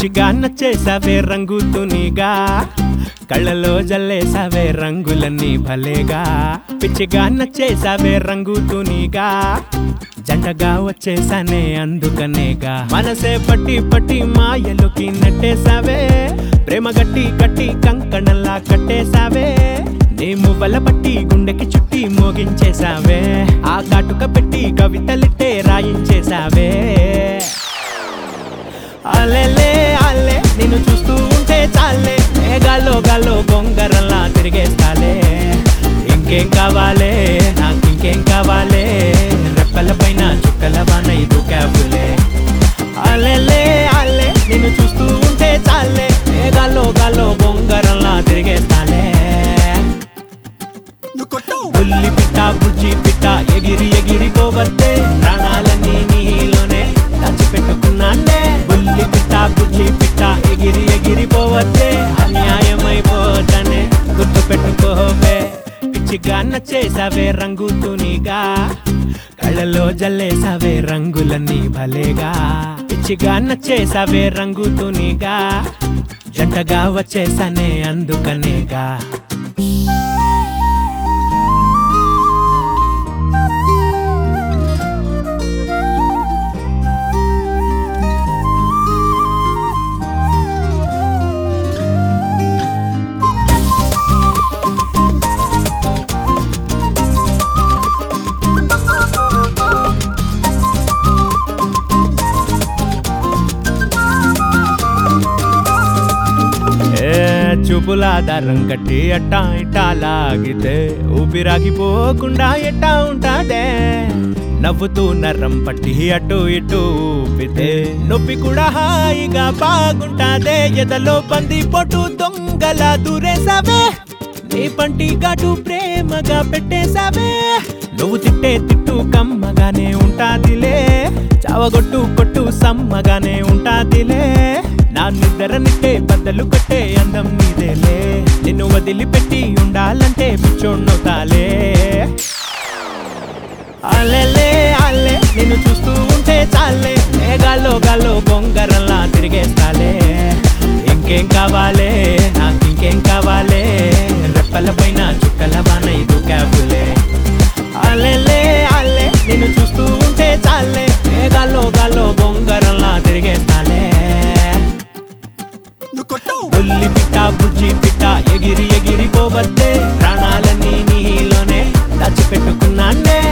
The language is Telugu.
పిచ్చిగా నచ్చేసావే రంగు తునిగా కళ్ళలో జల్లేసావే రంగులన్నీ భలేగా పిచ్చిగా నచ్చేసావే రంగు తునిగా జంటగా వచ్చేసానే అందుకనేగా మనసే పట్టి పట్టి మాయలోకి నెట్టేసావే ప్రేమ గట్టి గట్టి కంకణంలా కట్టేసావే నీ మువ్వల పట్టి గుండెకి చుట్టి మోగించేసావే ఆ కాటుక పెట్టి కవితలిట్టే రాయించేసావే అలెలే అల్లే నిన్ను చూస్తూ ఉంటే చాలే గాల్లో గాల్లో గొంగరల్లా తిరిగేస్తాలే ఇంకేం కావాలే నాకు ఇంకేం కావాలే రెప్పల పైన చుక్కల వాన దూకావులే అలెలే అల్లే నిన్ను చూస్తూ ఉంటే చాలే గాల్లో గాల్లో గొంగరల్లా తిరిగేస్తాలే బుల్లి పిట్ట బుజ్జి పిట్ట ఎగిరి ఎగిరి పోవద్దే ప్రాణాలన్నీ నీలోనే దాచిపెట్టుకున్నానే బుల్లి పిట్ట బుజ్జి పిట్ట ఎగిరి ఎగిరి పోవద్దే అన్యాయమైపోతనే గుర్తు పెట్టుకోవే పిచ్చిగా నచ్చేసావే రంగు తునిగా కళ్ళలో జల్లేసావే రంగులన్నీ భలేగా పిచ్చిగా నచ్చేసావే రంగు తునిగా జంటగా వచ్చేసానే అందుకనేగా ఏ చూపులాధారం కట్టి అట్టా ఇట్టా లాగితే ఊపిరాగిపోకుండా ఎట్టా ఉంటాదే నవ్వుతూ నరం పట్టి అటు ఇటు ఊపితే నొప్పి కూడా హాయిగా బాగుంటాదే ఎదలో బంది పొట్టు దొంగల దూరేసావే నీ పంటి ఘాటు ప్రేమగా పెట్టేశావే నువ్వు తిట్టే తిట్టు కమ్మగానే ఉంటాదిలే చావగొట్టు కొట్టు సమ్మగానే ఉంటాదిలే నా నిద్ర నిట్టే బద్దలు కట్టే అందం నీదేలే నిన్ను వదిలిపెట్టి ఉండాలంటే పిచ్చోడ్నవుతాలే అల్లెలే అల్లే నిన్ను చూస్తూ ఉంటే చాలే గాల్లో గాల్లో గొంగరల్లా తిరిగేస్తాలే ఇంకేం కావాలే నాకు ఇంకేం కావాలే రెప్పల పైన చుక్కల వాన దూకావులే అల్లెలే అల్లే నిన్ను చూస్తూ ఉంటే చాలే గాల్లో గాల్లో గొంగరల్లా తిరిగేస్తాలే బుల్లి పిట్ట బుజ్జి పిట్ట ఎగిరి ఎగిరి పోవద్దే ప్రాణాలన్నీ నీలోనే దాచిపెట్టుకున్నానే